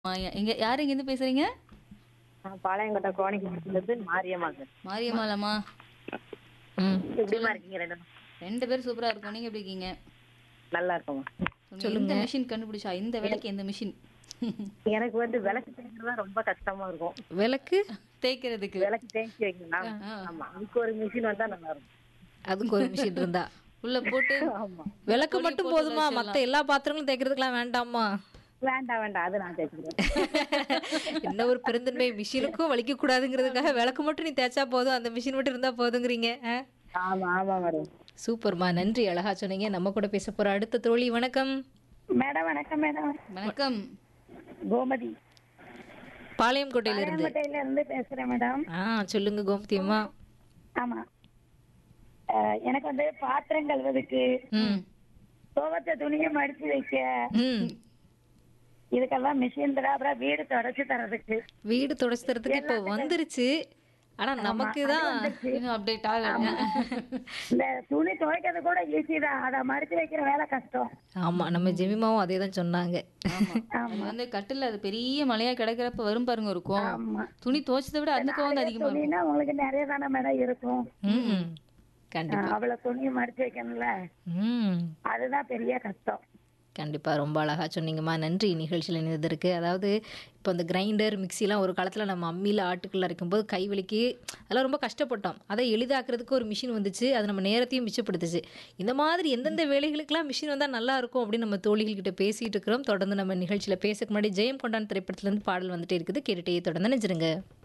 ஆ, எங்க யார் இங்கேருந்து பேசுறீங்க நான் பாளையங்கோட்டை கோணிக்கு மாரியம்மா சார் மாரியம்மாளம்மா ம் எப்படிமா இருக்கீங்க ரெண்டு பேரும்? ரெண்டு பேரும் சூப்பரா இருக்கும் நீங்க எப்படி இருக்கீங்க நல்லா இருக்கோமா சொல்லுங்க இந்த மிஷின் கண்டுபிடிச்சா இந்த வேலைக்கு எந்த மிஷின் எனக்கு வந்து விளக்கு தேய்க்கிறது தான் ரொம்ப கஷ்டமா இருக்கும் விளக்கு தேய்க்கிறதுக்கு விளக்கு தேய்ச்சி வைக்கலாம் ஆமா அதுக்கு ஒரு மிஷின் வந்தா நல்லா இருக்கும் அதுக்கு ஒரு மிஷின் இருந்தா உள்ள போட்டு ஆமா விளக்கு பொடி மட்டும் போட்டு போதுமா மத்த எல்லா பாத்திரங்களும் தேய்க்கிறதுக்கெல்லாம் வேண்டாமா வேண்டாம் வேண்டாம் அது நான் தேய்ச்சிக்கிறேன் என்ன ஒரு பெருந்தன்மை மிஷினுக்கும் வலிக்க கூடாதுங்கிறதுக்காக விளக்கு மட்டும் நீ தேய்ச்சா போதும் அந்த மிஷின் மட்டும் இருந்தா போதுங்கிறீங்க ஆ? ஆமா ஆமா மேடம் சூப்பர்மா நன்றி அழகா சொன்னீங்க நம்ம கூட பேச போற அடுத்த தோழி வணக்கம் மேடம் வணக்கம் மேடம் வணக்கம் கோமதி பாளையம் கோட்டையில இருந்து கோட்டையில இருந்து பேசுறேன் மேடம் ஆ சொல்லுங்க கோமதி அம்மா ஆமா அஹ், எனக்கு வந்து பாத்திரம் கழுவதுக்கு ம் துவச்ச துணியை மடிச்சு வைக்க ம் இதுக்கெல்லாம் மிஷின் தர அப்புறம் வீடு தொடச்சு தரதுக்கு வீடு தொடச்சு தரத்துக்கு இப்போ வந்துருச்சு ஆனா நமக்கு தான் இன்னும் அப்டேட் ஆகல இந்த துணி துவைக்கிறது கூட ஈஸி தான் அதை மடிச்சு வைக்கிற வேலை கஷ்டம் ஆமா நம்ம ஜெமிமாவும் அதே தான் சொன்னாங்க ஆமா அது வந்து கட்டில் அது பெரிய மலையா கிடக்கிறப்ப வரும் பாருங்க இருக்கும் ஆமா துணி துவைச்சதை விட அந்த கோவம் தான் அதிகமா இருக்கும் துணினா உங்களுக்கு நிறைய தானே மேடம் இருக்கும் ம் கண்டிப்பா அஹ், அவ்வளவு துணியை மடிச்சு வைக்கணும்ல ம் அதுதான் பெரிய கஷ்டம் கண்டிப்பாக ரொம்ப அழகாக சொன்னீங்கம்மா நன்றி நிகழ்ச்சியில் இணைந்ததற்கு அதாவது இப்போ இந்த கிரைண்டர் மிக்சிலாம் ஒரு காலத்தில் நம்ம அம்மியில் ஆட்டுக்குள்ள அரைக்கும்போது கை வலிக்கு அதெல்லாம் ரொம்ப கஷ்டப்பட்டோம் அதை எளிதாக்குறதுக்கு ஒரு மிஷின் வந்துச்சு அது நம்ம நேரத்தையும் மிச்சப்படுத்துச்சு இந்த மாதிரி எந்தெந்த வேலைகளுக்கெல்லாம் மிஷின் வந்தால் நல்லா இருக்கும் அப்படின்னு நம்ம தோழிகள்கிட்ட பேசிகிட்டு இருக்கிறோம் தொடர்ந்து நம்ம நிகழ்ச்சியில் பேசக்கு முன்னாடி ஜெயம் கொண்டான் திரைப்படத்துலேருந்து பாடல் வந்துட்டே இருக்குது கேட்டுட்டே தொடர்ந்து நினைச்சிருங்க